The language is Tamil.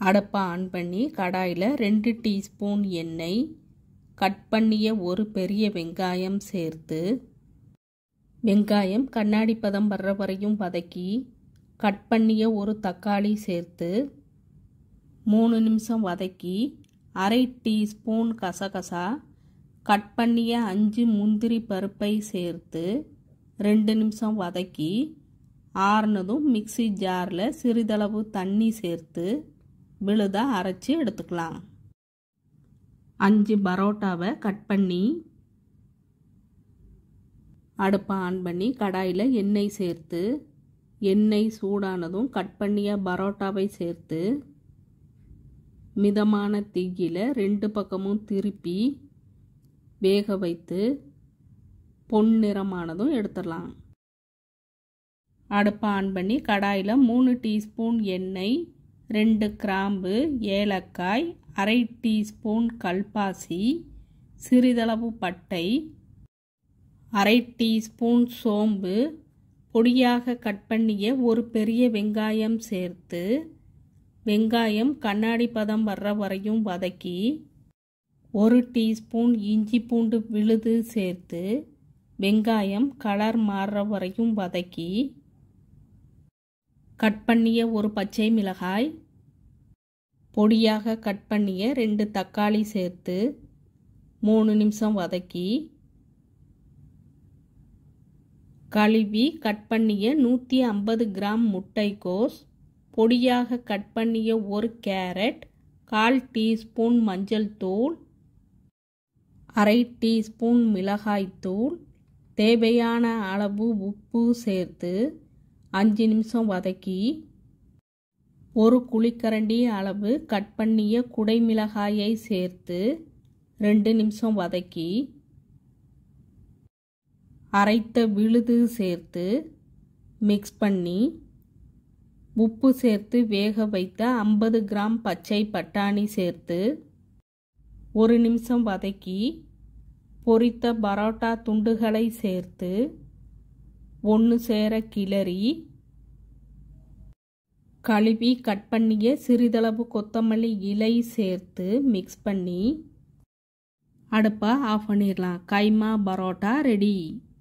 அடுப்பை ஆன் பண்ணி கடாயில் ரெண்டு டீஸ்பூன் எண்ணெய் கட் பண்ணிய ஒரு பெரிய வெங்காயம் சேர்த்து வெங்காயம் கண்ணாடி பதம் வர்ற வரையும் வதக்கி கட் பண்ணிய ஒரு தக்காளி சேர்த்து மூணு நிமிஷம் வதக்கி அரை டீஸ்பூன் கசகசா கட் பண்ணிய அஞ்சு முந்திரி பருப்பை சேர்த்து ரெண்டு நிமிஷம் வதக்கி ஆறுனதும் மிக்சி ஜாரில் சிறிதளவு தண்ணி சேர்த்து விழுதாக அரைச்சி எடுத்துக்கலாம் அஞ்சு பரோட்டாவை கட் பண்ணி அடுப்பை ஆன் பண்ணி கடாயில் எண்ணெய் சேர்த்து எண்ணெய் சூடானதும் கட் பண்ணிய பரோட்டாவை சேர்த்து மிதமான தீயில் ரெண்டு பக்கமும் திருப்பி வேக வைத்து பொன்னிறமானதும் எடுத்துடலாம் அடுப்பை ஆன் பண்ணி கடாயில் மூணு டீஸ்பூன் எண்ணெய் ரெண்டு கிராம்பு ஏலக்காய் அரை டீஸ்பூன் கல்பாசி சிறிதளவு பட்டை அரை டீஸ்பூன் சோம்பு பொடியாக கட் பண்ணிய ஒரு பெரிய வெங்காயம் சேர்த்து வெங்காயம் கண்ணாடி பதம் வர்ற வரையும் வதக்கி ஒரு டீஸ்பூன் இஞ்சி பூண்டு விழுது சேர்த்து வெங்காயம் கலர் மாறுற வரையும் வதக்கி கட் பண்ணிய ஒரு பச்சை மிளகாய் பொடியாக கட் பண்ணிய ரெண்டு தக்காளி சேர்த்து மூணு நிமிஷம் வதக்கி கழுவி கட் பண்ணிய நூற்றி ஐம்பது கிராம் முட்டைக்கோஸ் பொடியாக கட் பண்ணிய ஒரு கேரட் கால் டீஸ்பூன் மஞ்சள் தூள் அரை டீஸ்பூன் மிளகாய்த்தூள் தேவையான அளவு உப்பு சேர்த்து அஞ்சு நிமிஷம் வதக்கி ஒரு குழிக்கரண்டி அளவு கட் பண்ணிய குடை மிளகாயை சேர்த்து ரெண்டு நிமிஷம் வதக்கி அரைத்த விழுது சேர்த்து மிக்ஸ் பண்ணி உப்பு சேர்த்து வேக வைத்த ஐம்பது கிராம் பச்சை பட்டாணி சேர்த்து ஒரு நிமிஷம் வதக்கி பொரித்த பரோட்டா துண்டுகளை சேர்த்து ஒன்று சேர கிளறி கழுவி கட் பண்ணிய சிறிதளவு கொத்தமல்லி இலை சேர்த்து மிக்ஸ் பண்ணி அடுப்பை ஆஃப் பண்ணிடலாம் கைமா பரோட்டா ரெடி